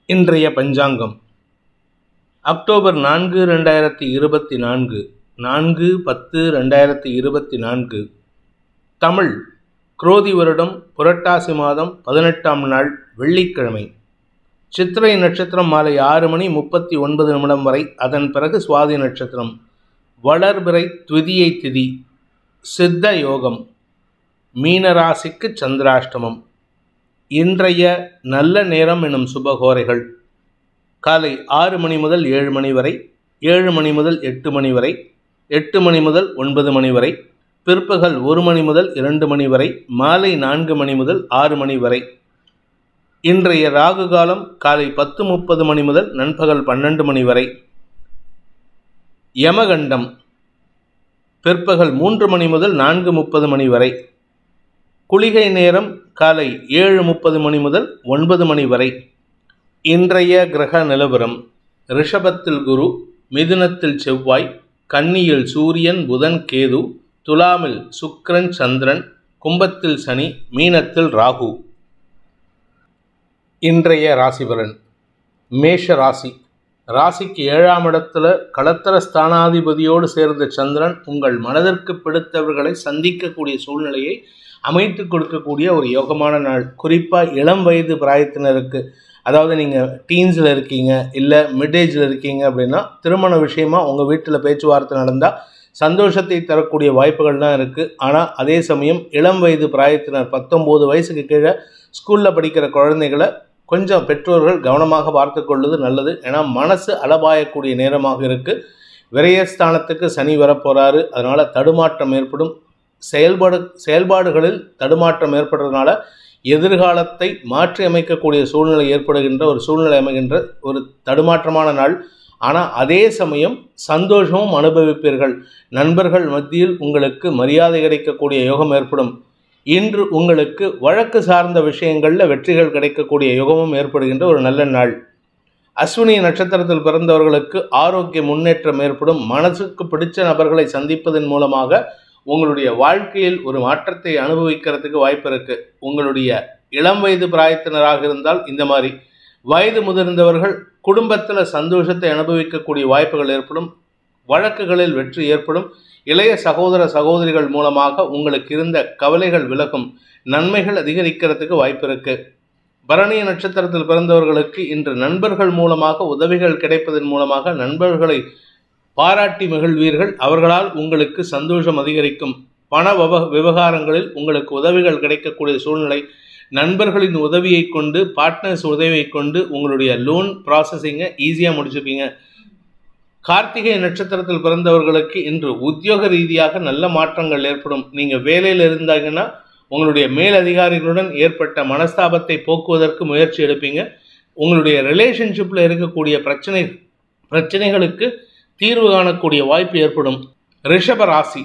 இன்றைய பஞ்சாங்கம் அக்டோபர் நான்கு ரெண்டாயிரத்தி இருபத்தி நான்கு நான்கு பத்து ரெண்டாயிரத்தி இருபத்தி நான்கு தமிழ் குரோதி வருடம் புரட்டாசி மாதம் பதினெட்டாம் நாள் வெள்ளிக்கிழமை சித்திரை நட்சத்திரம் மாலை ஆறு மணி முப்பத்தி ஒன்பது நிமிடம் வரை அதன் பிறகு சுவாதி நட்சத்திரம் வளர்பிறை துவிதியை திதி சித்த யோகம் மீனராசிக்கு சந்திராஷ்டமம் இன்றைய நல்ல நேரம் எனும் சுபகோரைகள் காலை ஆறு மணி முதல் ஏழு மணி வரை ஏழு மணி முதல் எட்டு மணி வரை எட்டு மணி முதல் ஒன்பது மணி வரை பிற்பகல் ஒரு மணி முதல் இரண்டு மணி வரை மாலை நான்கு மணி முதல் ஆறு மணி வரை இன்றைய ராகு காலம் காலை பத்து முப்பது மணி முதல் நண்பகல் பன்னெண்டு மணி வரை யமகண்டம் பிற்பகல் மூன்று மணி முதல் நான்கு முப்பது மணி வரை குளிகை நேரம் காலை ஏழு முப்பது மணி முதல் ஒன்பது மணி வரை இன்றைய கிரக நிலவரம் ரிஷபத்தில் குரு மிதுனத்தில் செவ்வாய் கன்னியில் சூரியன் புதன் கேது துலாமில் சுக்கிரன் சந்திரன் கும்பத்தில் சனி மீனத்தில் ராகு இன்றைய ராசிபலன் மேஷ ராசி ராசிக்கு ஏழாம் இடத்துல களத்திர ஸ்தானாதிபதியோடு சேர்ந்த சந்திரன் உங்கள் மனதிற்கு பிடித்தவர்களை சந்திக்கக்கூடிய சூழ்நிலையை அமைத்து கொடுக்கக்கூடிய ஒரு யோகமான நாள் குறிப்பாக இளம் வயது பிராயத்தினருக்கு அதாவது நீங்கள் டீன்ஸில் இருக்கீங்க இல்லை மிட்டேஜில் இருக்கீங்க அப்படின்னா திருமண விஷயமா உங்கள் வீட்டில் பேச்சுவார்த்தை நடந்தால் சந்தோஷத்தை தரக்கூடிய வாய்ப்புகள்லாம் இருக்குது ஆனால் அதே சமயம் இளம் வயது பிராயத்தினர் பத்தொம்போது வயசுக்கு கீழே ஸ்கூலில் படிக்கிற குழந்தைகளை கொஞ்சம் பெற்றோர்கள் கவனமாக பார்த்து கொள்வது நல்லது ஏன்னா மனசு அளபாயக்கூடிய நேரமாக இருக்குது விரயஸ்தானத்துக்கு சனி வரப்போகிறாரு அதனால் தடுமாற்றம் ஏற்படும் செயல்பாடு செயல்பாடுகளில் தடுமாற்றம் ஏற்படுறதுனால எதிர்காலத்தை மாற்றி அமைக்கக்கூடிய சூழ்நிலை ஏற்படுகின்ற ஒரு சூழ்நிலை அமைகின்ற ஒரு தடுமாற்றமான நாள் ஆனால் அதே சமயம் சந்தோஷமும் அனுபவிப்பீர்கள் நண்பர்கள் மத்தியில் உங்களுக்கு மரியாதை கிடைக்கக்கூடிய யோகம் ஏற்படும் இன்று உங்களுக்கு வழக்கு சார்ந்த விஷயங்களில் வெற்றிகள் கிடைக்கக்கூடிய யுகமும் ஏற்படுகின்ற ஒரு நல்ல நாள் அஸ்வினி நட்சத்திரத்தில் பிறந்தவர்களுக்கு ஆரோக்கிய முன்னேற்றம் ஏற்படும் மனசுக்கு பிடிச்ச நபர்களை சந்திப்பதன் மூலமாக உங்களுடைய வாழ்க்கையில் ஒரு மாற்றத்தை அனுபவிக்கிறதுக்கு வாய்ப்பு இருக்கு உங்களுடைய இளம் வயது பிராயத்தினராக இருந்தால் இந்த மாதிரி வயது முதிர்ந்தவர்கள் குடும்பத்தில் சந்தோஷத்தை அனுபவிக்கக்கூடிய வாய்ப்புகள் ஏற்படும் வழக்குகளில் வெற்றி ஏற்படும் இளைய சகோதர சகோதரிகள் மூலமாக உங்களுக்கு இருந்த கவலைகள் விலகும் நன்மைகள் அதிகரிக்கிறதுக்கு வாய்ப்பு இருக்கு பரணிய நட்சத்திரத்தில் பிறந்தவர்களுக்கு இன்று நண்பர்கள் மூலமாக உதவிகள் கிடைப்பதன் மூலமாக நண்பர்களை பாராட்டி மகிழ்வீர்கள் அவர்களால் உங்களுக்கு சந்தோஷம் அதிகரிக்கும் பண வவ விவகாரங்களில் உங்களுக்கு உதவிகள் கிடைக்கக்கூடிய சூழ்நிலை நண்பர்களின் உதவியை கொண்டு பார்ட்னர்ஸ் உதவியை கொண்டு உங்களுடைய லோன் ப்ராசஸிங்கை ஈஸியாக முடிச்சுப்பீங்க கார்த்திகை நட்சத்திரத்தில் பிறந்தவர்களுக்கு இன்று உத்தியோக ரீதியாக நல்ல மாற்றங்கள் ஏற்படும் நீங்கள் வேலையில் இருந்தாங்கன்னா உங்களுடைய மேலதிகாரிகளுடன் ஏற்பட்ட மனஸ்தாபத்தை போக்குவதற்கு முயற்சி எடுப்பீங்க உங்களுடைய ரிலேஷன்ஷிப்பில் இருக்கக்கூடிய பிரச்சனை பிரச்சனைகளுக்கு தீர்வு காணக்கூடிய வாய்ப்பு ஏற்படும் ரிஷப ராசி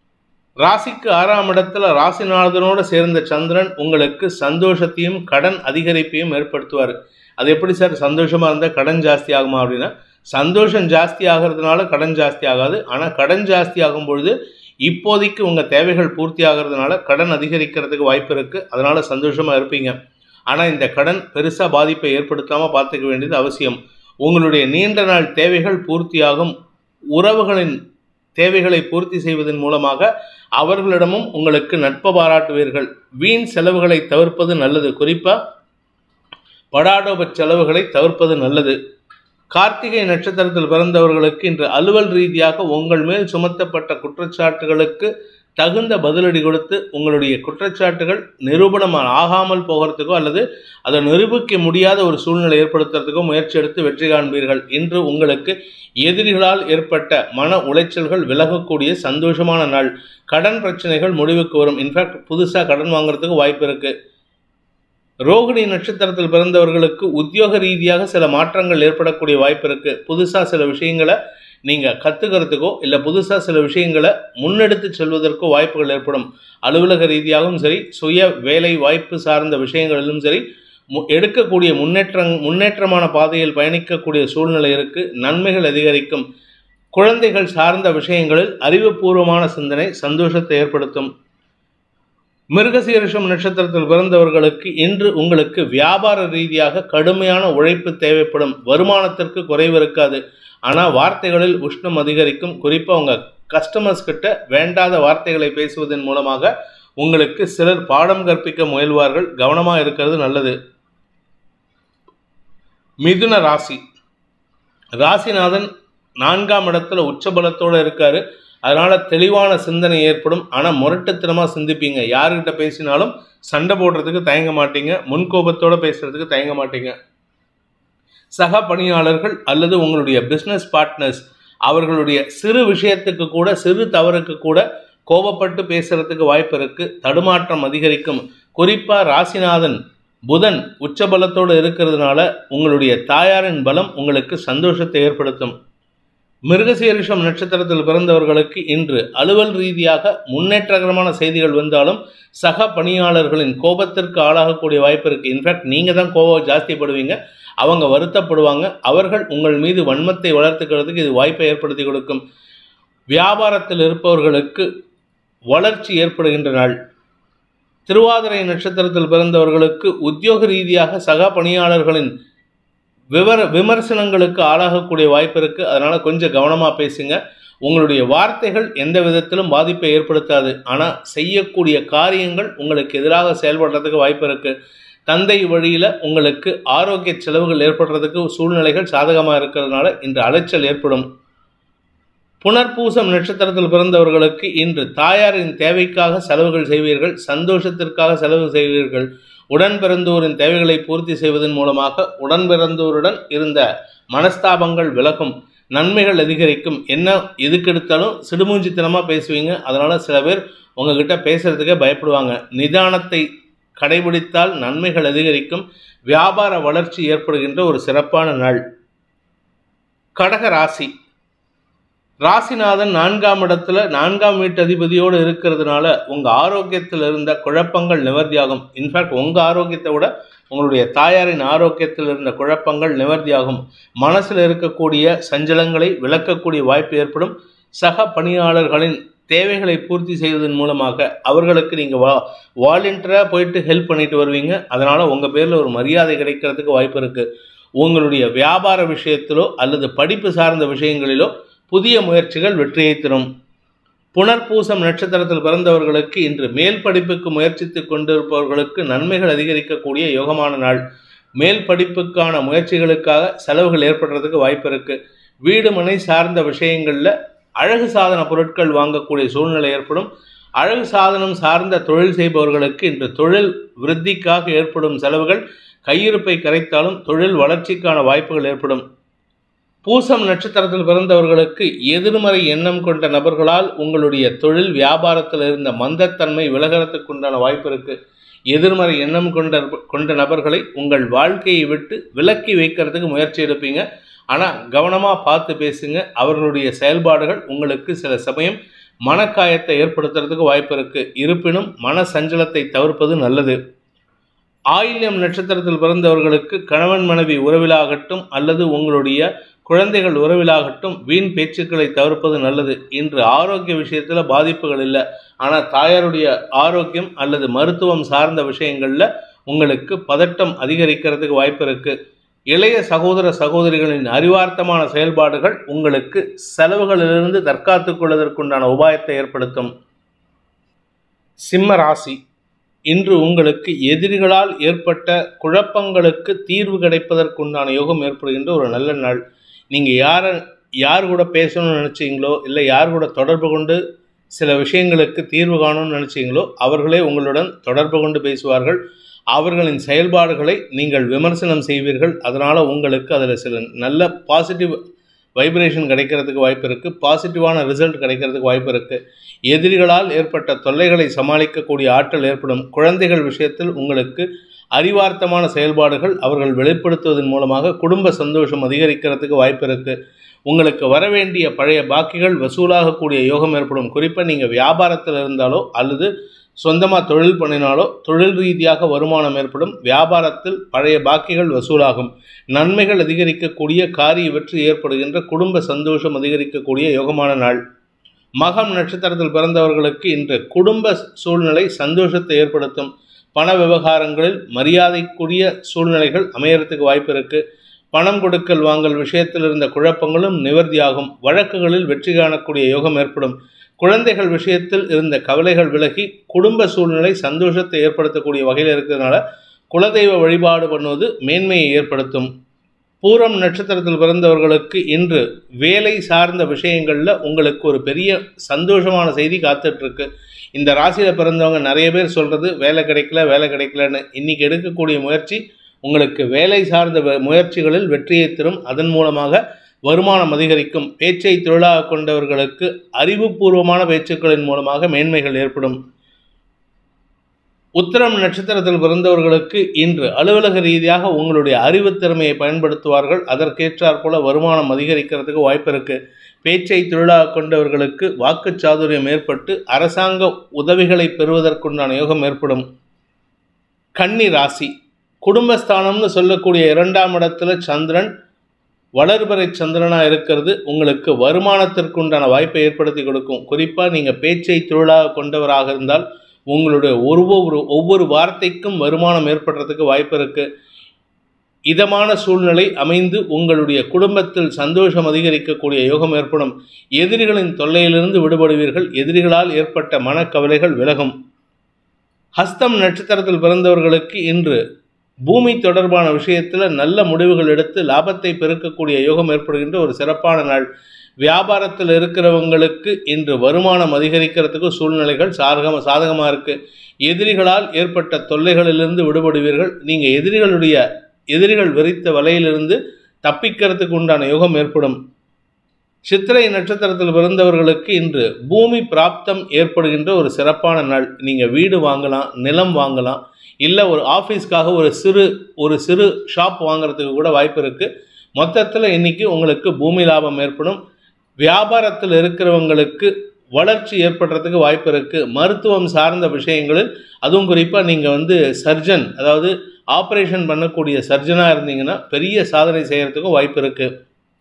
ராசிக்கு ஆறாம் இடத்துல ராசிநாதனோடு சேர்ந்த சந்திரன் உங்களுக்கு சந்தோஷத்தையும் கடன் அதிகரிப்பையும் ஏற்படுத்துவார் அது எப்படி சார் சந்தோஷமாக இருந்தால் கடன் ஜாஸ்தி ஆகுமா அப்படின்னா சந்தோஷம் ஜாஸ்தி ஆகிறதுனால கடன் ஜாஸ்தி ஆகாது ஆனால் கடன் ஜாஸ்தி ஆகும் பொழுது இப்போதைக்கு உங்கள் தேவைகள் பூர்த்தி ஆகிறதுனால கடன் அதிகரிக்கிறதுக்கு வாய்ப்பு இருக்குது அதனால் சந்தோஷமாக இருப்பீங்க ஆனால் இந்த கடன் பெருசாக பாதிப்பை ஏற்படுத்தாமல் பார்த்துக்க வேண்டியது அவசியம் உங்களுடைய நீண்ட நாள் தேவைகள் பூர்த்தியாகும் உறவுகளின் தேவைகளை பூர்த்தி செய்வதன் மூலமாக அவர்களிடமும் உங்களுக்கு நட்பு பாராட்டுவீர்கள் வீண் செலவுகளை தவிர்ப்பது நல்லது குறிப்பாக படாடோப செலவுகளை தவிர்ப்பது நல்லது கார்த்திகை நட்சத்திரத்தில் பிறந்தவர்களுக்கு இன்று அலுவல் ரீதியாக உங்கள் மேல் சுமத்தப்பட்ட குற்றச்சாட்டுகளுக்கு தகுந்த பதிலடி கொடுத்து உங்களுடைய குற்றச்சாட்டுகள் நிரூபணம் ஆகாமல் போகிறதுக்கோ அல்லது அதை நிரூபிக்க முடியாத ஒரு சூழ்நிலை ஏற்படுத்துறதுக்கோ முயற்சி எடுத்து வெற்றி காண்பீர்கள் இன்று உங்களுக்கு எதிரிகளால் ஏற்பட்ட மன உளைச்சல்கள் விலகக்கூடிய சந்தோஷமான நாள் கடன் பிரச்சனைகள் முடிவுக்கு வரும் இன்ஃபேக்ட் புதுசாக கடன் வாங்குறதுக்கு வாய்ப்பு இருக்குது ரோகிணி நட்சத்திரத்தில் பிறந்தவர்களுக்கு உத்தியோக ரீதியாக சில மாற்றங்கள் ஏற்படக்கூடிய வாய்ப்பு இருக்குது புதுசாக சில விஷயங்களை நீங்கள் கற்றுக்கிறதுக்கோ இல்லை புதுசாக சில விஷயங்களை முன்னெடுத்து செல்வதற்கோ வாய்ப்புகள் ஏற்படும் அலுவலக ரீதியாகவும் சரி சுய வேலை வாய்ப்பு சார்ந்த விஷயங்களிலும் சரி மு எடுக்கக்கூடிய முன்னேற்றம் முன்னேற்றமான பாதையில் பயணிக்கக்கூடிய சூழ்நிலை இருக்குது நன்மைகள் அதிகரிக்கும் குழந்தைகள் சார்ந்த விஷயங்களில் அறிவுபூர்வமான சிந்தனை சந்தோஷத்தை ஏற்படுத்தும் மிருகசீரிஷம் நட்சத்திரத்தில் பிறந்தவர்களுக்கு இன்று உங்களுக்கு வியாபார ரீதியாக கடுமையான உழைப்பு தேவைப்படும் வருமானத்திற்கு குறைவு இருக்காது ஆனால் வார்த்தைகளில் உஷ்ணம் அதிகரிக்கும் குறிப்பாக உங்கள் கஸ்டமர்ஸ் கிட்ட வேண்டாத வார்த்தைகளை பேசுவதன் மூலமாக உங்களுக்கு சிலர் பாடம் கற்பிக்க முயல்வார்கள் கவனமாக இருக்கிறது நல்லது மிதுன ராசி ராசிநாதன் நான்காம் இடத்துல உச்சபலத்தோடு இருக்காரு அதனால தெளிவான சிந்தனை ஏற்படும் ஆனால் முரட்டுத்தனமாக சிந்திப்பீங்க யாருக்கிட்ட பேசினாலும் சண்டை போடுறதுக்கு தயங்க மாட்டீங்க முன்கோபத்தோடு பேசுறதுக்கு தயங்க மாட்டீங்க சக பணியாளர்கள் அல்லது உங்களுடைய பிஸ்னஸ் பார்ட்னர்ஸ் அவர்களுடைய சிறு விஷயத்துக்கு கூட சிறு தவறுக்கு கூட கோபப்பட்டு பேசுறதுக்கு வாய்ப்பு இருக்கு தடுமாற்றம் அதிகரிக்கும் குறிப்பாக ராசிநாதன் புதன் உச்சபலத்தோடு இருக்கிறதுனால உங்களுடைய தாயாரின் பலம் உங்களுக்கு சந்தோஷத்தை ஏற்படுத்தும் மிருகசீரிஷம் நட்சத்திரத்தில் பிறந்தவர்களுக்கு இன்று அலுவல் ரீதியாக முன்னேற்றகரமான செய்திகள் வந்தாலும் சக பணியாளர்களின் கோபத்திற்கு ஆளாகக்கூடிய வாய்ப்பு இருக்குது இன்ஃபேக்ட் நீங்கள் தான் கோபம் ஜாஸ்திப்படுவீங்க அவங்க வருத்தப்படுவாங்க அவர்கள் உங்கள் மீது வன்மத்தை வளர்த்துக்கிறதுக்கு இது வாய்ப்பை ஏற்படுத்தி கொடுக்கும் வியாபாரத்தில் இருப்பவர்களுக்கு வளர்ச்சி ஏற்படுகின்ற நாள் திருவாதிரை நட்சத்திரத்தில் பிறந்தவர்களுக்கு உத்தியோக ரீதியாக சக பணியாளர்களின் விவர விமர்சனங்களுக்கு ஆளாகக்கூடிய வாய்ப்பு இருக்குது அதனால் கொஞ்சம் கவனமாக பேசுங்க உங்களுடைய வார்த்தைகள் எந்த விதத்திலும் பாதிப்பை ஏற்படுத்தாது ஆனால் செய்யக்கூடிய காரியங்கள் உங்களுக்கு எதிராக செயல்படுறதுக்கு வாய்ப்பு இருக்குது தந்தை வழியில் உங்களுக்கு ஆரோக்கிய செலவுகள் ஏற்படுறதுக்கு சூழ்நிலைகள் சாதகமாக இருக்கிறதுனால இன்று அலைச்சல் ஏற்படும் புனர்பூசம் நட்சத்திரத்தில் பிறந்தவர்களுக்கு இன்று தாயாரின் தேவைக்காக செலவுகள் செய்வீர்கள் சந்தோஷத்திற்காக செலவு செய்வீர்கள் உடன் பிறந்தோரின் தேவைகளை பூர்த்தி செய்வதன் மூலமாக உடன் பிறந்தோருடன் இருந்த மனஸ்தாபங்கள் விலகும் நன்மைகள் அதிகரிக்கும் என்ன எதுக்கெடுத்தாலும் சிடுமூஞ்சித்தனமாக பேசுவீங்க அதனால் சில பேர் உங்ககிட்ட பேசுறதுக்கே பயப்படுவாங்க நிதானத்தை கடைபிடித்தால் நன்மைகள் அதிகரிக்கும் வியாபார வளர்ச்சி ஏற்படுகின்ற ஒரு சிறப்பான நாள் கடக ராசி ராசிநாதன் நான்காம் இடத்துல நான்காம் வீட்டு அதிபதியோடு இருக்கிறதுனால உங்கள் ஆரோக்கியத்தில் இருந்த குழப்பங்கள் நிவர்த்தியாகும் இன்ஃபேக்ட் உங்கள் ஆரோக்கியத்தை விட உங்களுடைய தாயாரின் ஆரோக்கியத்தில் இருந்த குழப்பங்கள் நிவர்த்தியாகும் மனசில் இருக்கக்கூடிய சஞ்சலங்களை விளக்கக்கூடிய வாய்ப்பு ஏற்படும் சக பணியாளர்களின் தேவைகளை பூர்த்தி செய்வதன் மூலமாக அவர்களுக்கு நீங்கள் வா வாலண்டியராக போயிட்டு ஹெல்ப் பண்ணிட்டு வருவீங்க அதனால் உங்கள் பேரில் ஒரு மரியாதை கிடைக்கிறதுக்கு வாய்ப்பு இருக்குது உங்களுடைய வியாபார விஷயத்திலோ அல்லது படிப்பு சார்ந்த விஷயங்களிலோ புதிய முயற்சிகள் வெற்றியை தரும் புனர்பூசம் நட்சத்திரத்தில் பிறந்தவர்களுக்கு இன்று மேல் படிப்புக்கு முயற்சித்து கொண்டிருப்பவர்களுக்கு நன்மைகள் அதிகரிக்கக்கூடிய யோகமான நாள் மேல் படிப்புக்கான முயற்சிகளுக்காக செலவுகள் ஏற்படுறதுக்கு வாய்ப்பு இருக்கு வீடு மனை சார்ந்த விஷயங்களில் அழகு சாதன பொருட்கள் வாங்கக்கூடிய சூழ்நிலை ஏற்படும் அழகு சாதனம் சார்ந்த தொழில் செய்பவர்களுக்கு இன்று தொழில் விருத்திக்காக ஏற்படும் செலவுகள் கையிருப்பை கரைத்தாலும் தொழில் வளர்ச்சிக்கான வாய்ப்புகள் ஏற்படும் பூசம் நட்சத்திரத்தில் பிறந்தவர்களுக்கு எதிர்மறை எண்ணம் கொண்ட நபர்களால் உங்களுடைய தொழில் வியாபாரத்தில் இருந்த மந்தத்தன்மை விலகிறதுக்கு உண்டான வாய்ப்பு இருக்கு எதிர்மறை எண்ணம் கொண்ட கொண்ட நபர்களை உங்கள் வாழ்க்கையை விட்டு விலக்கி வைக்கிறதுக்கு முயற்சி எடுப்பீங்க ஆனால் கவனமாக பார்த்து பேசுங்க அவர்களுடைய செயல்பாடுகள் உங்களுக்கு சில சமயம் மனக்காயத்தை ஏற்படுத்துறதுக்கு வாய்ப்பு இருக்கு இருப்பினும் மன சஞ்சலத்தை தவிர்ப்பது நல்லது ஆயில்யம் நட்சத்திரத்தில் பிறந்தவர்களுக்கு கணவன் மனைவி உறவிலாகட்டும் அல்லது உங்களுடைய குழந்தைகள் உறவிலாகட்டும் வீண் பேச்சுக்களை தவிர்ப்பது நல்லது இன்று ஆரோக்கிய விஷயத்தில் பாதிப்புகள் இல்லை ஆனால் தாயாருடைய ஆரோக்கியம் அல்லது மருத்துவம் சார்ந்த விஷயங்களில் உங்களுக்கு பதட்டம் அதிகரிக்கிறதுக்கு வாய்ப்பு இருக்கு இளைய சகோதர சகோதரிகளின் அறிவார்த்தமான செயல்பாடுகள் உங்களுக்கு செலவுகளிலிருந்து தற்காத்துக் கொள்வதற்குண்டான உபாயத்தை ஏற்படுத்தும் சிம்ம ராசி இன்று உங்களுக்கு எதிரிகளால் ஏற்பட்ட குழப்பங்களுக்கு தீர்வு கிடைப்பதற்குண்டான யோகம் ஏற்படுகின்ற ஒரு நல்ல நாள் நீங்கள் யாரை யார் கூட பேசணும்னு நினச்சிங்களோ இல்லை யார் கூட தொடர்பு கொண்டு சில விஷயங்களுக்கு தீர்வு காணணும்னு நினச்சிங்களோ அவர்களே உங்களுடன் தொடர்பு கொண்டு பேசுவார்கள் அவர்களின் செயல்பாடுகளை நீங்கள் விமர்சனம் செய்வீர்கள் அதனால் உங்களுக்கு அதில் சில நல்ல பாசிட்டிவ் வைப்ரேஷன் கிடைக்கிறதுக்கு வாய்ப்பு இருக்குது பாசிட்டிவான ரிசல்ட் கிடைக்கிறதுக்கு வாய்ப்பு இருக்குது எதிரிகளால் ஏற்பட்ட தொல்லைகளை சமாளிக்கக்கூடிய ஆற்றல் ஏற்படும் குழந்தைகள் விஷயத்தில் உங்களுக்கு அறிவார்த்தமான செயல்பாடுகள் அவர்கள் வெளிப்படுத்துவதன் மூலமாக குடும்ப சந்தோஷம் அதிகரிக்கிறதுக்கு வாய்ப்பு இருக்குது உங்களுக்கு வரவேண்டிய பழைய பாக்கிகள் வசூலாகக்கூடிய யோகம் ஏற்படும் குறிப்பாக நீங்கள் வியாபாரத்தில் இருந்தாலோ அல்லது சொந்தமாக தொழில் பண்ணினாலோ தொழில் ரீதியாக வருமானம் ஏற்படும் வியாபாரத்தில் பழைய பாக்கிகள் வசூலாகும் நன்மைகள் அதிகரிக்கக்கூடிய காரிய வெற்றி ஏற்படுகின்ற குடும்ப சந்தோஷம் அதிகரிக்கக்கூடிய யோகமான நாள் மகம் நட்சத்திரத்தில் பிறந்தவர்களுக்கு இன்று குடும்ப சூழ்நிலை சந்தோஷத்தை ஏற்படுத்தும் பண விவகாரங்களில் மரியாதைக்குரிய சூழ்நிலைகள் அமையறதுக்கு வாய்ப்பு இருக்கு பணம் கொடுக்கல் வாங்கல் விஷயத்தில் இருந்த குழப்பங்களும் நிவர்த்தியாகும் வழக்குகளில் வெற்றி காணக்கூடிய யோகம் ஏற்படும் குழந்தைகள் விஷயத்தில் இருந்த கவலைகள் விலகி குடும்ப சூழ்நிலை சந்தோஷத்தை ஏற்படுத்தக்கூடிய வகையில் இருக்கிறதுனால குலதெய்வ வழிபாடு பண்ணுவது மேன்மையை ஏற்படுத்தும் பூரம் நட்சத்திரத்தில் பிறந்தவர்களுக்கு இன்று வேலை சார்ந்த விஷயங்களில் உங்களுக்கு ஒரு பெரிய சந்தோஷமான செய்தி காத்துட்ருக்கு இந்த ராசியில் பிறந்தவங்க நிறைய பேர் சொல்கிறது வேலை கிடைக்கல வேலை கிடைக்கலன்னு இன்றைக்கி எடுக்கக்கூடிய முயற்சி உங்களுக்கு வேலை சார்ந்த முயற்சிகளில் வெற்றியை தரும் அதன் மூலமாக வருமானம் அதிகரிக்கும் பேச்சை தொழிலாக கொண்டவர்களுக்கு அறிவுபூர்வமான பேச்சுக்களின் மூலமாக மேன்மைகள் ஏற்படும் உத்திரம் நட்சத்திரத்தில் பிறந்தவர்களுக்கு இன்று அலுவலக ரீதியாக உங்களுடைய அறிவுத்திறமையை பயன்படுத்துவார்கள் அதற்கேற்றாற் போல வருமானம் அதிகரிக்கிறதுக்கு வாய்ப்பு இருக்கு பேச்சை தொழிலாக கொண்டவர்களுக்கு வாக்கு சாதுரியம் ஏற்பட்டு அரசாங்க உதவிகளை பெறுவதற்குண்டான யோகம் ஏற்படும் கன்னி ராசி குடும்பஸ்தானம்னு சொல்லக்கூடிய இரண்டாம் இடத்துல சந்திரன் வளர்பறை சந்திரனாக இருக்கிறது உங்களுக்கு வருமானத்திற்குண்டான வாய்ப்பை ஏற்படுத்தி கொடுக்கும் குறிப்பாக நீங்கள் பேச்சை தொழிலாக கொண்டவராக இருந்தால் உங்களுடைய ஒவ்வொரு ஒவ்வொரு வார்த்தைக்கும் வருமானம் ஏற்படுறதுக்கு வாய்ப்பு இருக்கு இதமான சூழ்நிலை அமைந்து உங்களுடைய குடும்பத்தில் சந்தோஷம் அதிகரிக்கக்கூடிய யோகம் ஏற்படும் எதிரிகளின் தொல்லையிலிருந்து விடுபடுவீர்கள் எதிரிகளால் ஏற்பட்ட மனக்கவலைகள் விலகும் ஹஸ்தம் நட்சத்திரத்தில் பிறந்தவர்களுக்கு இன்று பூமி தொடர்பான விஷயத்தில் நல்ல முடிவுகள் எடுத்து லாபத்தை பெருக்கக்கூடிய யோகம் ஏற்படுகின்ற ஒரு சிறப்பான நாள் வியாபாரத்தில் இருக்கிறவங்களுக்கு இன்று வருமானம் அதிகரிக்கிறதுக்கு சூழ்நிலைகள் சாதகமாக சாதகமாக இருக்குது எதிரிகளால் ஏற்பட்ட தொல்லைகளிலிருந்து விடுபடுவீர்கள் நீங்கள் எதிரிகளுடைய எதிரிகள் விரித்த வலையிலிருந்து தப்பிக்கிறதுக்கு உண்டான யோகம் ஏற்படும் சித்திரை நட்சத்திரத்தில் பிறந்தவர்களுக்கு இன்று பூமி பிராப்தம் ஏற்படுகின்ற ஒரு சிறப்பான நாள் நீங்கள் வீடு வாங்கலாம் நிலம் வாங்கலாம் இல்லை ஒரு ஆஃபீஸ்க்காக ஒரு சிறு ஒரு சிறு ஷாப் வாங்குறதுக்கு கூட வாய்ப்பு இருக்குது மொத்தத்தில் இன்றைக்கி உங்களுக்கு பூமி லாபம் ஏற்படும் வியாபாரத்தில் இருக்கிறவங்களுக்கு வளர்ச்சி ஏற்படுறதுக்கு வாய்ப்பு இருக்குது மருத்துவம் சார்ந்த விஷயங்களில் அதுவும் குறிப்பாக நீங்கள் வந்து சர்ஜன் அதாவது ஆப்ரேஷன் பண்ணக்கூடிய சர்ஜனாக இருந்தீங்கன்னா பெரிய சாதனை செய்கிறதுக்கும் வாய்ப்பு இருக்குது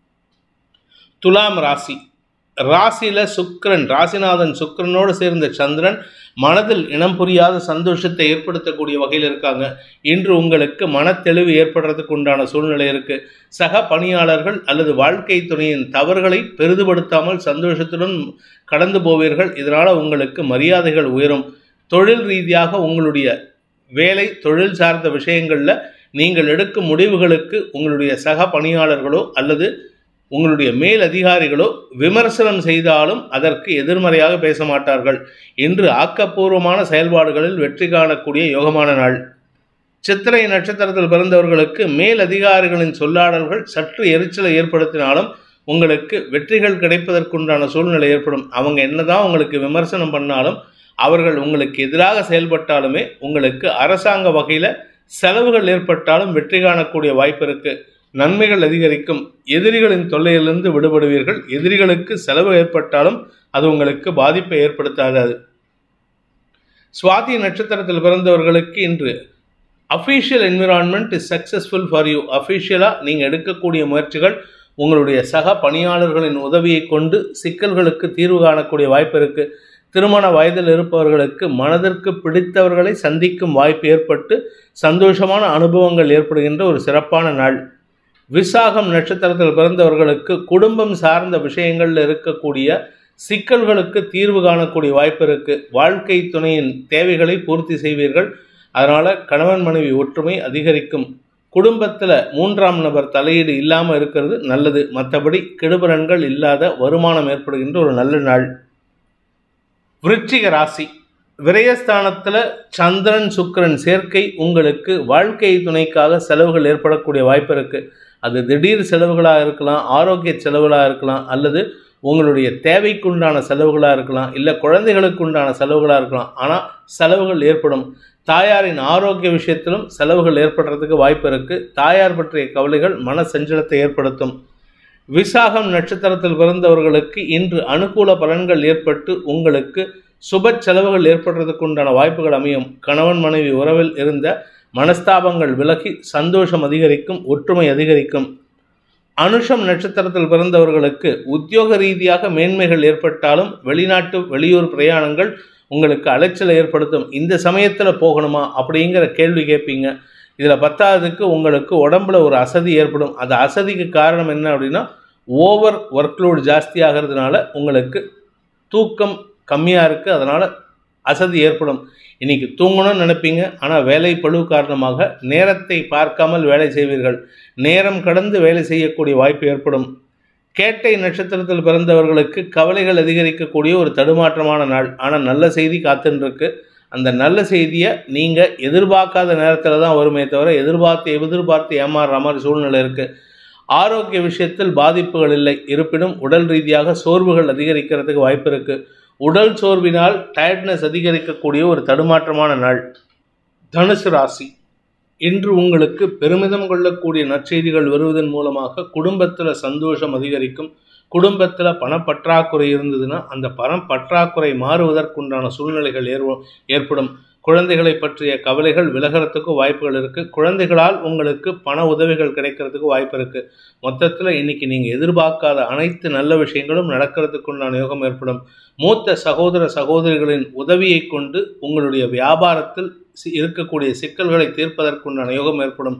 துலாம் ராசி ராசியில் சுக்கிரன் ராசிநாதன் சுக்கிரனோடு சேர்ந்த சந்திரன் மனதில் இனம் புரியாத சந்தோஷத்தை ஏற்படுத்தக்கூடிய வகையில் இருக்காங்க இன்று உங்களுக்கு மனத்தெளிவு ஏற்படுறதுக்கு உண்டான சூழ்நிலை இருக்குது சக பணியாளர்கள் அல்லது வாழ்க்கை துணையின் தவறுகளை பெரிதுபடுத்தாமல் சந்தோஷத்துடன் கடந்து போவீர்கள் இதனால் உங்களுக்கு மரியாதைகள் உயரும் தொழில் ரீதியாக உங்களுடைய வேலை தொழில் சார்ந்த விஷயங்களில் நீங்கள் எடுக்கும் முடிவுகளுக்கு உங்களுடைய சக பணியாளர்களோ அல்லது உங்களுடைய மேல் அதிகாரிகளோ விமர்சனம் செய்தாலும் அதற்கு எதிர்மறையாக பேச மாட்டார்கள் இன்று ஆக்கப்பூர்வமான செயல்பாடுகளில் வெற்றி காணக்கூடிய யோகமான நாள் சித்திரை நட்சத்திரத்தில் பிறந்தவர்களுக்கு மேல் அதிகாரிகளின் சொல்லாடல்கள் சற்று எரிச்சலை ஏற்படுத்தினாலும் உங்களுக்கு வெற்றிகள் கிடைப்பதற்குண்டான சூழ்நிலை ஏற்படும் அவங்க என்னதான் உங்களுக்கு விமர்சனம் பண்ணாலும் அவர்கள் உங்களுக்கு எதிராக செயல்பட்டாலுமே உங்களுக்கு அரசாங்க வகையில் செலவுகள் ஏற்பட்டாலும் வெற்றி காணக்கூடிய வாய்ப்பு இருக்குது நன்மைகள் அதிகரிக்கும் எதிரிகளின் தொல்லையிலிருந்து விடுபடுவீர்கள் எதிரிகளுக்கு செலவு ஏற்பட்டாலும் அது உங்களுக்கு பாதிப்பை ஏற்படுத்தாது சுவாதி நட்சத்திரத்தில் பிறந்தவர்களுக்கு இன்று official environment is successful for you அஃபீஷியலாக நீங்கள் எடுக்கக்கூடிய முயற்சிகள் உங்களுடைய சக பணியாளர்களின் உதவியை கொண்டு சிக்கல்களுக்கு தீர்வு காணக்கூடிய வாய்ப்பு இருக்குது திருமண வயதில் இருப்பவர்களுக்கு மனதிற்கு பிடித்தவர்களை சந்திக்கும் வாய்ப்பு ஏற்பட்டு சந்தோஷமான அனுபவங்கள் ஏற்படுகின்ற ஒரு சிறப்பான நாள் விசாகம் நட்சத்திரத்தில் பிறந்தவர்களுக்கு குடும்பம் சார்ந்த விஷயங்களில் இருக்கக்கூடிய சிக்கல்களுக்கு தீர்வு காணக்கூடிய வாய்ப்பு இருக்குது வாழ்க்கை துணையின் தேவைகளை பூர்த்தி செய்வீர்கள் அதனால் கணவன் மனைவி ஒற்றுமை அதிகரிக்கும் குடும்பத்தில் மூன்றாம் நபர் தலையீடு இல்லாமல் இருக்கிறது நல்லது மற்றபடி கெடுபலன்கள் இல்லாத வருமானம் ஏற்படுகின்ற ஒரு நல்ல நாள் விருச்சிக ராசி விரயஸ்தானத்தில் சந்திரன் சுக்கிரன் சேர்க்கை உங்களுக்கு வாழ்க்கை துணைக்காக செலவுகள் ஏற்படக்கூடிய வாய்ப்பு இருக்குது அது திடீர் செலவுகளாக இருக்கலாம் ஆரோக்கிய செலவுகளாக இருக்கலாம் அல்லது உங்களுடைய தேவைக்குண்டான செலவுகளாக இருக்கலாம் இல்லை குழந்தைகளுக்கு உண்டான செலவுகளாக இருக்கலாம் ஆனால் செலவுகள் ஏற்படும் தாயாரின் ஆரோக்கிய விஷயத்திலும் செலவுகள் ஏற்படுறதுக்கு வாய்ப்பு இருக்குது தாயார் பற்றிய கவலைகள் மன சஞ்சலத்தை ஏற்படுத்தும் விசாகம் நட்சத்திரத்தில் பிறந்தவர்களுக்கு இன்று அனுகூல பலன்கள் ஏற்பட்டு உங்களுக்கு சுப செலவுகள் ஏற்படுறதுக்கு உண்டான வாய்ப்புகள் அமையும் கணவன் மனைவி உறவில் இருந்த மனஸ்தாபங்கள் விலகி சந்தோஷம் அதிகரிக்கும் ஒற்றுமை அதிகரிக்கும் அனுஷம் நட்சத்திரத்தில் பிறந்தவர்களுக்கு உத்தியோக ரீதியாக மேன்மைகள் ஏற்பட்டாலும் வெளிநாட்டு வெளியூர் பிரயாணங்கள் உங்களுக்கு அலைச்சலை ஏற்படுத்தும் இந்த சமயத்தில் போகணுமா அப்படிங்கிற கேள்வி கேட்பீங்க இதில் பத்தாவதுக்கு உங்களுக்கு உடம்புல ஒரு அசதி ஏற்படும் அந்த அசதிக்கு காரணம் என்ன அப்படின்னா ஓவர் ஒர்க்லோடு ஜாஸ்தி ஆகிறதுனால உங்களுக்கு தூக்கம் கம்மியாக இருக்குது அதனால் அசதி ஏற்படும் இன்னைக்கு தூங்கணும்னு நினைப்பீங்க ஆனால் வேலை பழு காரணமாக நேரத்தை பார்க்காமல் வேலை செய்வீர்கள் நேரம் கடந்து வேலை செய்யக்கூடிய வாய்ப்பு ஏற்படும் கேட்டை நட்சத்திரத்தில் பிறந்தவர்களுக்கு கவலைகள் அதிகரிக்கக்கூடிய ஒரு தடுமாற்றமான நாள் ஆனால் நல்ல செய்தி காத்துருக்கு அந்த நல்ல செய்தியை நீங்கள் எதிர்பார்க்காத நேரத்தில் தான் வருமே தவிர எதிர்பார்த்து எதிர்பார்த்து ஏமாறுற மாதிரி சூழ்நிலை இருக்குது ஆரோக்கிய விஷயத்தில் பாதிப்புகள் இல்லை இருப்பினும் உடல் ரீதியாக சோர்வுகள் அதிகரிக்கிறதுக்கு வாய்ப்பு இருக்குது உடல் சோர்வினால் டயர்ட்னஸ் அதிகரிக்கக்கூடிய ஒரு தடுமாற்றமான நாள் தனுசு ராசி இன்று உங்களுக்கு பெருமிதம் கொள்ளக்கூடிய நற்செய்திகள் வருவதன் மூலமாக குடும்பத்தில் சந்தோஷம் அதிகரிக்கும் குடும்பத்தில் பணப்பற்றாக்குறை இருந்ததுன்னா அந்த பணம் பற்றாக்குறை மாறுவதற்குண்டான சூழ்நிலைகள் ஏற்ப ஏற்படும் குழந்தைகளை பற்றிய கவலைகள் விலகிறதுக்கு வாய்ப்புகள் இருக்குது குழந்தைகளால் உங்களுக்கு பண உதவிகள் கிடைக்கிறதுக்கு வாய்ப்பு இருக்குது மொத்தத்தில் இன்னைக்கு நீங்கள் எதிர்பார்க்காத அனைத்து நல்ல விஷயங்களும் நடக்கிறதுக்குண்டான யோகம் ஏற்படும் மூத்த சகோதர சகோதரிகளின் உதவியை கொண்டு உங்களுடைய வியாபாரத்தில் இருக்கக்கூடிய சிக்கல்களை தீர்ப்பதற்குண்டான யோகம் ஏற்படும்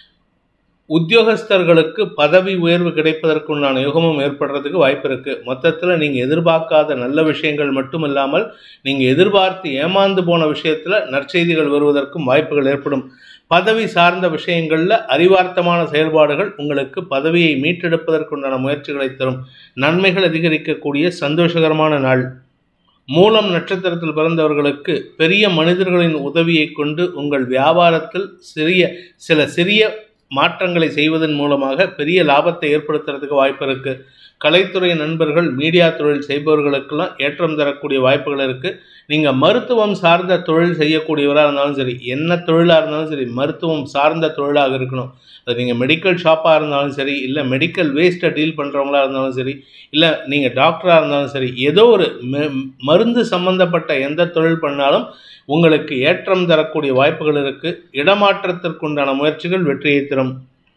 உத்தியோகஸ்தர்களுக்கு பதவி உயர்வு கிடைப்பதற்குண்டான யுகமும் ஏற்படுறதுக்கு வாய்ப்பு இருக்குது மொத்தத்தில் நீங்கள் எதிர்பார்க்காத நல்ல விஷயங்கள் மட்டும் இல்லாமல் நீங்கள் எதிர்பார்த்து ஏமாந்து போன விஷயத்தில் நற்செய்திகள் வருவதற்கும் வாய்ப்புகள் ஏற்படும் பதவி சார்ந்த விஷயங்களில் அறிவார்த்தமான செயல்பாடுகள் உங்களுக்கு பதவியை மீட்டெடுப்பதற்குண்டான முயற்சிகளை தரும் நன்மைகள் அதிகரிக்கக்கூடிய சந்தோஷகரமான நாள் மூலம் நட்சத்திரத்தில் பிறந்தவர்களுக்கு பெரிய மனிதர்களின் உதவியை கொண்டு உங்கள் வியாபாரத்தில் சிறிய சில சிறிய மாற்றங்களை செய்வதன் மூலமாக பெரிய லாபத்தை ஏற்படுத்துறதுக்கு வாய்ப்பு இருக்குது கலைத்துறை நண்பர்கள் மீடியா தொழில் செய்பவர்களுக்கெல்லாம் ஏற்றம் தரக்கூடிய வாய்ப்புகள் இருக்குது நீங்கள் மருத்துவம் சார்ந்த தொழில் செய்யக்கூடியவராக இருந்தாலும் சரி என்ன தொழிலாக இருந்தாலும் சரி மருத்துவம் சார்ந்த தொழிலாக இருக்கணும் அது நீங்கள் மெடிக்கல் ஷாப்பாக இருந்தாலும் சரி இல்லை மெடிக்கல் வேஸ்ட்டை டீல் பண்ணுறவங்களா இருந்தாலும் சரி இல்லை நீங்கள் டாக்டராக இருந்தாலும் சரி ஏதோ ஒரு மருந்து சம்பந்தப்பட்ட எந்த தொழில் பண்ணாலும் உங்களுக்கு ஏற்றம் தரக்கூடிய வாய்ப்புகள் இருக்குது இடமாற்றத்திற்குண்டான முயற்சிகள் வெற்றியை தரும்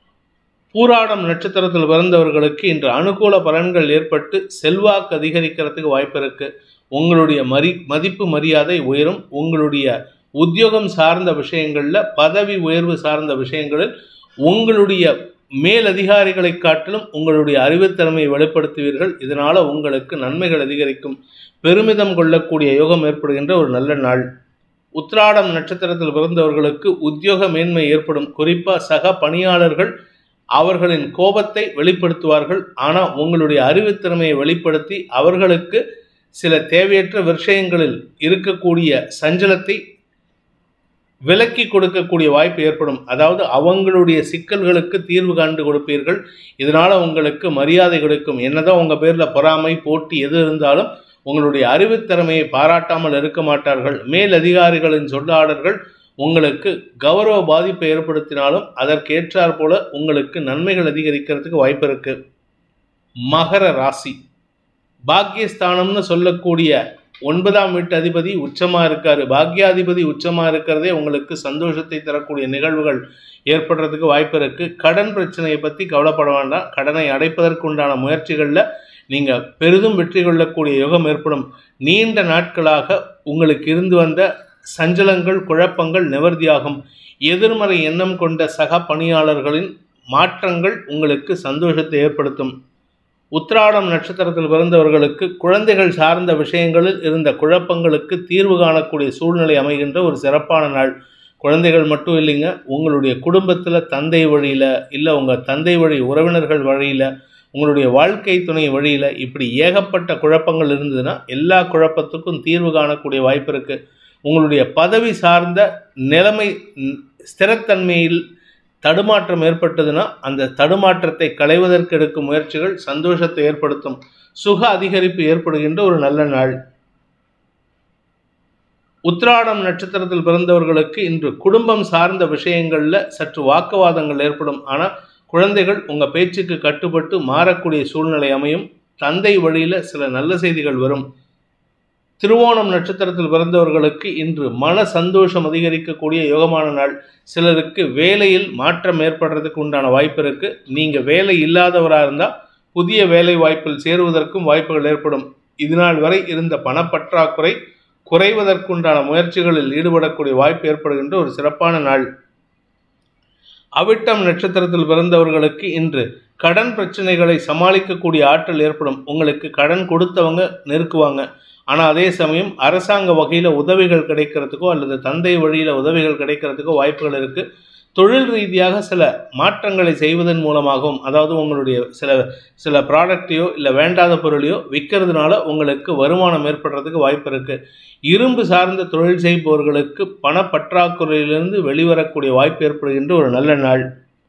பூராடம் நட்சத்திரத்தில் பிறந்தவர்களுக்கு இன்று அனுகூல பலன்கள் ஏற்பட்டு செல்வாக்கு அதிகரிக்கிறதுக்கு வாய்ப்பு இருக்குது உங்களுடைய மரி மதிப்பு மரியாதை உயரும் உங்களுடைய உத்தியோகம் சார்ந்த விஷயங்களில் பதவி உயர்வு சார்ந்த விஷயங்களில் உங்களுடைய மேலதிகாரிகளை காட்டிலும் உங்களுடைய அறிவுத்திறமையை வெளிப்படுத்துவீர்கள் இதனால் உங்களுக்கு நன்மைகள் அதிகரிக்கும் பெருமிதம் கொள்ளக்கூடிய யோகம் ஏற்படுகின்ற ஒரு நல்ல நாள் உத்ராடம் நட்சத்திரத்தில் பிறந்தவர்களுக்கு உத்தியோக மேன்மை ஏற்படும் குறிப்பாக சக பணியாளர்கள் அவர்களின் கோபத்தை வெளிப்படுத்துவார்கள் ஆனால் உங்களுடைய அறிவுத்திறமையை வெளிப்படுத்தி அவர்களுக்கு சில தேவையற்ற விஷயங்களில் இருக்கக்கூடிய சஞ்சலத்தை விலக்கி கொடுக்கக்கூடிய வாய்ப்பு ஏற்படும் அதாவது அவங்களுடைய சிக்கல்களுக்கு தீர்வு காண்டு கொடுப்பீர்கள் இதனால் உங்களுக்கு மரியாதை கொடுக்கும் என்னதான் உங்கள் பேரில் பொறாமை போட்டி எது இருந்தாலும் உங்களுடைய அறிவுத்திறமையை பாராட்டாமல் இருக்க மாட்டார்கள் மேல் அதிகாரிகளின் சொல்லாடர்கள் உங்களுக்கு கௌரவ பாதிப்பை ஏற்படுத்தினாலும் அதற்கேற்றாற் போல உங்களுக்கு நன்மைகள் அதிகரிக்கிறதுக்கு வாய்ப்பு இருக்கு மகர ராசி பாக்கியஸ்தானம்னு சொல்லக்கூடிய ஒன்பதாம் வீட்டு அதிபதி உச்சமாக இருக்காரு பாக்யாதிபதி உச்சமாக இருக்கிறதே உங்களுக்கு சந்தோஷத்தை தரக்கூடிய நிகழ்வுகள் ஏற்படுறதுக்கு வாய்ப்பு இருக்குது கடன் பிரச்சனையை பற்றி கவலைப்பட வேண்டாம் கடனை அடைப்பதற்குண்டான முயற்சிகளில் நீங்கள் பெரிதும் வெற்றி கொள்ளக்கூடிய யோகம் ஏற்படும் நீண்ட நாட்களாக உங்களுக்கு இருந்து வந்த சஞ்சலங்கள் குழப்பங்கள் நிவர்த்தியாகும் எதிர்மறை எண்ணம் கொண்ட சக பணியாளர்களின் மாற்றங்கள் உங்களுக்கு சந்தோஷத்தை ஏற்படுத்தும் உத்ராடம் நட்சத்திரத்தில் பிறந்தவர்களுக்கு குழந்தைகள் சார்ந்த விஷயங்களில் இருந்த குழப்பங்களுக்கு தீர்வு காணக்கூடிய சூழ்நிலை அமைகின்ற ஒரு சிறப்பான நாள் குழந்தைகள் மட்டும் இல்லைங்க உங்களுடைய குடும்பத்தில் தந்தை வழியில் இல்லை உங்கள் தந்தை வழி உறவினர்கள் வழியில் உங்களுடைய வாழ்க்கை துணை வழியில் இப்படி ஏகப்பட்ட குழப்பங்கள் இருந்ததுன்னா எல்லா குழப்பத்துக்கும் தீர்வு காணக்கூடிய வாய்ப்பு இருக்குது உங்களுடைய பதவி சார்ந்த நிலைமை ஸ்திரத்தன்மையில் தடுமாற்றம் ஏற்பட்டதுன்னா அந்த தடுமாற்றத்தை களைவதற்கு எடுக்கும் முயற்சிகள் சந்தோஷத்தை ஏற்படுத்தும் சுக அதிகரிப்பு ஏற்படுகின்ற ஒரு நல்ல நாள் உத்ராடம் நட்சத்திரத்தில் பிறந்தவர்களுக்கு இன்று குடும்பம் சார்ந்த விஷயங்களில் சற்று வாக்குவாதங்கள் ஏற்படும் ஆனால் குழந்தைகள் உங்கள் பேச்சுக்கு கட்டுப்பட்டு மாறக்கூடிய சூழ்நிலை அமையும் தந்தை வழியில் சில நல்ல செய்திகள் வரும் திருவோணம் நட்சத்திரத்தில் பிறந்தவர்களுக்கு இன்று மன சந்தோஷம் அதிகரிக்கக்கூடிய யோகமான நாள் சிலருக்கு வேலையில் மாற்றம் ஏற்படுறதுக்கு உண்டான வாய்ப்பு இருக்குது நீங்கள் வேலை இல்லாதவராக இருந்தால் புதிய வேலை வாய்ப்பில் சேருவதற்கும் வாய்ப்புகள் ஏற்படும் இதுநாள் வரை இருந்த பணப்பற்றாக்குறை குறைவதற்குண்டான முயற்சிகளில் ஈடுபடக்கூடிய வாய்ப்பு ஏற்படுகின்ற ஒரு சிறப்பான நாள் அவிட்டம் நட்சத்திரத்தில் பிறந்தவர்களுக்கு இன்று கடன் பிரச்சனைகளை சமாளிக்கக்கூடிய ஆற்றல் ஏற்படும் உங்களுக்கு கடன் கொடுத்தவங்க நெருக்குவாங்க ஆனால் அதே சமயம் அரசாங்க வகையில் உதவிகள் கிடைக்கிறதுக்கோ அல்லது தந்தை வழியில் உதவிகள் கிடைக்கிறதுக்கோ வாய்ப்புகள் இருக்குது தொழில் ரீதியாக சில மாற்றங்களை செய்வதன் மூலமாகவும் அதாவது உங்களுடைய சில சில ப்ராடக்டையோ இல்லை வேண்டாத பொருளையோ விற்கிறதுனால உங்களுக்கு வருமானம் ஏற்படுறதுக்கு வாய்ப்பு இருக்குது இரும்பு சார்ந்த தொழில் செய்பவர்களுக்கு பணப்பற்றாக்குறையிலிருந்து வெளிவரக்கூடிய வாய்ப்பு ஏற்படுகின்ற ஒரு நல்ல நாள்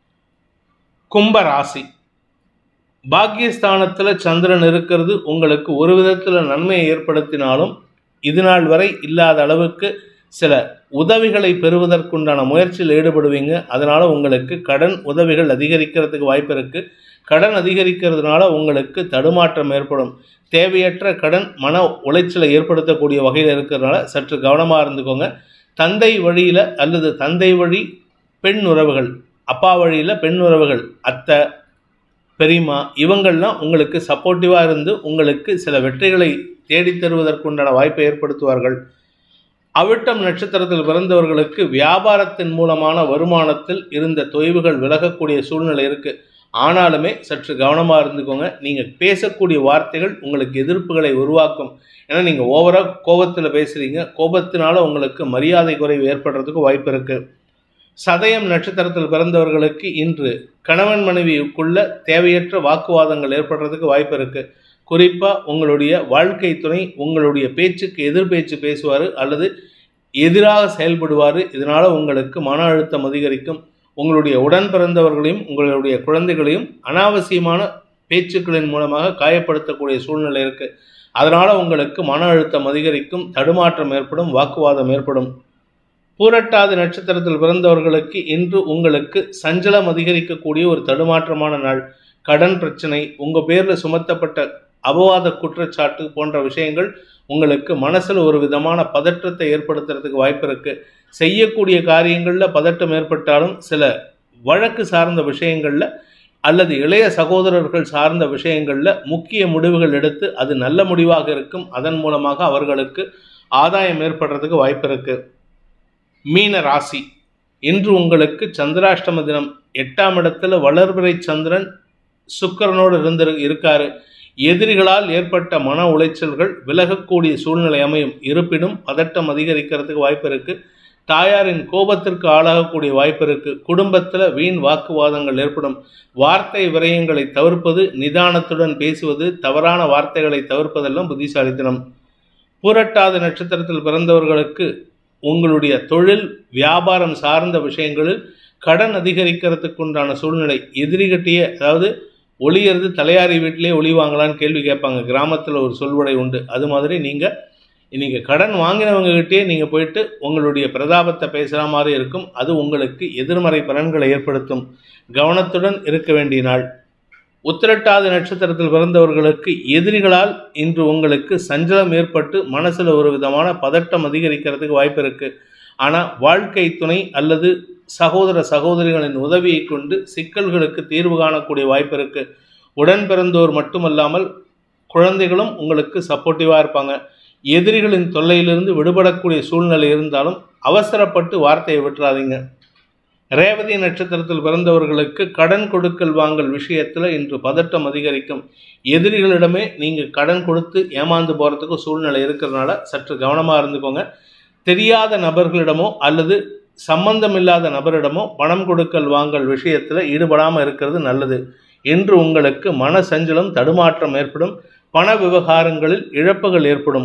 கும்ப ராசி பாக்கியஸ்தானத்தில் சந்திரன் இருக்கிறது உங்களுக்கு ஒரு விதத்தில் நன்மையை ஏற்படுத்தினாலும் இது நாள் வரை இல்லாத அளவுக்கு சில உதவிகளை பெறுவதற்குண்டான முயற்சியில் ஈடுபடுவீங்க அதனால் உங்களுக்கு கடன் உதவிகள் அதிகரிக்கிறதுக்கு வாய்ப்பு இருக்குது கடன் அதிகரிக்கிறதுனால உங்களுக்கு தடுமாற்றம் ஏற்படும் தேவையற்ற கடன் மன உளைச்சலை ஏற்படுத்தக்கூடிய வகையில் இருக்கிறதுனால சற்று கவனமாக இருந்துக்கோங்க தந்தை வழியில் அல்லது தந்தை வழி பெண் உறவுகள் அப்பா வழியில் பெண் உறவுகள் அத்தை பெரியம்மா இவங்கள்லாம் உங்களுக்கு சப்போர்ட்டிவாக இருந்து உங்களுக்கு சில வெற்றிகளை தேடித் தருவதற்குண்டான வாய்ப்பை ஏற்படுத்துவார்கள் அவிட்டம் நட்சத்திரத்தில் பிறந்தவர்களுக்கு வியாபாரத்தின் மூலமான வருமானத்தில் இருந்த தொய்வுகள் விலகக்கூடிய சூழ்நிலை இருக்குது ஆனாலுமே சற்று கவனமாக இருந்துக்கோங்க நீங்கள் பேசக்கூடிய வார்த்தைகள் உங்களுக்கு எதிர்ப்புகளை உருவாக்கும் ஏன்னா நீங்கள் ஓவராக கோபத்தில் பேசுகிறீங்க கோபத்தினால உங்களுக்கு மரியாதை குறைவு ஏற்படுறதுக்கு வாய்ப்பு இருக்குது சதயம் நட்சத்திரத்தில் பிறந்தவர்களுக்கு இன்று கணவன் மனைவிக்குள்ள தேவையற்ற வாக்குவாதங்கள் ஏற்படுறதுக்கு வாய்ப்பு இருக்குது குறிப்பாக உங்களுடைய வாழ்க்கை துணை உங்களுடைய பேச்சுக்கு எதிர் பேச்சு பேசுவார் அல்லது எதிராக செயல்படுவார் இதனால் உங்களுக்கு மன அழுத்தம் அதிகரிக்கும் உங்களுடைய உடன் பிறந்தவர்களையும் உங்களுடைய குழந்தைகளையும் அனாவசியமான பேச்சுக்களின் மூலமாக காயப்படுத்தக்கூடிய சூழ்நிலை இருக்குது அதனால் உங்களுக்கு மன அழுத்தம் அதிகரிக்கும் தடுமாற்றம் ஏற்படும் வாக்குவாதம் ஏற்படும் பூரட்டாதி நட்சத்திரத்தில் பிறந்தவர்களுக்கு இன்று உங்களுக்கு சஞ்சலம் அதிகரிக்கக்கூடிய ஒரு தடுமாற்றமான நாள் கடன் பிரச்சனை உங்கள் பேரில் சுமத்தப்பட்ட அபவாத குற்றச்சாட்டு போன்ற விஷயங்கள் உங்களுக்கு மனசில் ஒரு விதமான பதற்றத்தை ஏற்படுத்துறதுக்கு வாய்ப்பு இருக்குது செய்யக்கூடிய காரியங்களில் பதட்டம் ஏற்பட்டாலும் சில வழக்கு சார்ந்த விஷயங்களில் அல்லது இளைய சகோதரர்கள் சார்ந்த விஷயங்களில் முக்கிய முடிவுகள் எடுத்து அது நல்ல முடிவாக இருக்கும் அதன் மூலமாக அவர்களுக்கு ஆதாயம் ஏற்படுறதுக்கு வாய்ப்பு இருக்குது மீன ராசி இன்று உங்களுக்கு சந்திராஷ்டம தினம் எட்டாம் இடத்துல வளர்பிறை சந்திரன் சுக்கரனோடு இருந்து இருக்காரு எதிரிகளால் ஏற்பட்ட மன உளைச்சல்கள் விலகக்கூடிய சூழ்நிலை அமையும் இருப்பினும் பதட்டம் அதிகரிக்கிறதுக்கு வாய்ப்பு இருக்கு தாயாரின் கோபத்திற்கு ஆளாகக்கூடிய வாய்ப்பு இருக்கு குடும்பத்தில் வீண் வாக்குவாதங்கள் ஏற்படும் வார்த்தை விரயங்களை தவிர்ப்பது நிதானத்துடன் பேசுவது தவறான வார்த்தைகளை தவிர்ப்பதெல்லாம் புத்திசாலித்தனம் பூரட்டாத நட்சத்திரத்தில் பிறந்தவர்களுக்கு உங்களுடைய தொழில் வியாபாரம் சார்ந்த விஷயங்களில் கடன் அதிகரிக்கிறதுக்கு உண்டான சூழ்நிலை எதிரிகட்டியே அதாவது ஒளியறது தலையாரி வீட்டிலே ஒளி வாங்கலான்னு கேள்வி கேட்பாங்க கிராமத்தில் ஒரு சொல்வடை உண்டு அது மாதிரி நீங்கள் நீங்கள் கடன் வாங்கினவங்ககிட்டயே நீங்கள் போயிட்டு உங்களுடைய பிரதாபத்தை பேசுகிற மாதிரி இருக்கும் அது உங்களுக்கு எதிர்மறை பலன்களை ஏற்படுத்தும் கவனத்துடன் இருக்க வேண்டிய நாள் உத்திரட்டாதி நட்சத்திரத்தில் பிறந்தவர்களுக்கு எதிரிகளால் இன்று உங்களுக்கு சஞ்சலம் ஏற்பட்டு மனசில் ஒரு விதமான பதட்டம் அதிகரிக்கிறதுக்கு வாய்ப்பு இருக்குது ஆனால் வாழ்க்கை துணை அல்லது சகோதர சகோதரிகளின் உதவியை கொண்டு சிக்கல்களுக்கு தீர்வு காணக்கூடிய வாய்ப்பு இருக்குது உடன் பிறந்தோர் மட்டுமல்லாமல் குழந்தைகளும் உங்களுக்கு சப்போர்ட்டிவாக இருப்பாங்க எதிரிகளின் தொல்லையிலிருந்து விடுபடக்கூடிய சூழ்நிலை இருந்தாலும் அவசரப்பட்டு வார்த்தையை விட்டுறாதீங்க ரேவதி நட்சத்திரத்தில் பிறந்தவர்களுக்கு கடன் கொடுக்கல் வாங்கல் விஷயத்தில் இன்று பதட்டம் அதிகரிக்கும் எதிரிகளிடமே நீங்கள் கடன் கொடுத்து ஏமாந்து போகிறதுக்கு சூழ்நிலை இருக்கிறதுனால சற்று கவனமாக இருந்துக்கோங்க தெரியாத நபர்களிடமோ அல்லது சம்பந்தமில்லாத நபரிடமோ பணம் கொடுக்கல் வாங்கல் விஷயத்தில் ஈடுபடாமல் இருக்கிறது நல்லது இன்று உங்களுக்கு மன சஞ்சலம் தடுமாற்றம் ஏற்படும் பண விவகாரங்களில் இழப்புகள் ஏற்படும்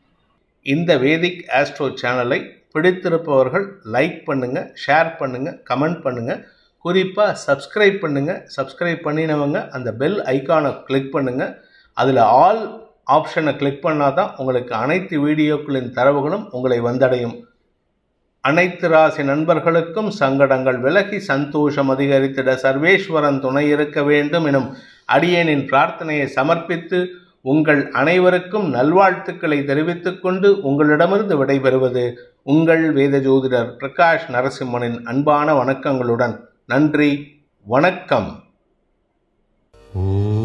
இந்த வேதிக் ஆஸ்ட்ரோ சேனலை பிடித்திருப்பவர்கள் லைக் பண்ணுங்கள் ஷேர் பண்ணுங்கள் கமெண்ட் பண்ணுங்கள் குறிப்பாக சப்ஸ்கிரைப் பண்ணுங்கள் சப்ஸ்கிரைப் பண்ணினவங்க அந்த பெல் ஐக்கானை கிளிக் பண்ணுங்கள் அதில் ஆல் ஆப்ஷனை கிளிக் பண்ணால் தான் உங்களுக்கு அனைத்து வீடியோக்களின் தரவுகளும் உங்களை வந்தடையும் அனைத்து ராசி நண்பர்களுக்கும் சங்கடங்கள் விலகி சந்தோஷம் அதிகரித்திட சர்வேஸ்வரன் துணை இருக்க வேண்டும் எனும் அடியேனின் பிரார்த்தனையை சமர்ப்பித்து உங்கள் அனைவருக்கும் நல்வாழ்த்துக்களை தெரிவித்துக் கொண்டு உங்களிடமிருந்து விடைபெறுவது உங்கள் வேத ஜோதிடர் பிரகாஷ் நரசிம்மனின் அன்பான வணக்கங்களுடன் நன்றி வணக்கம் ஓம்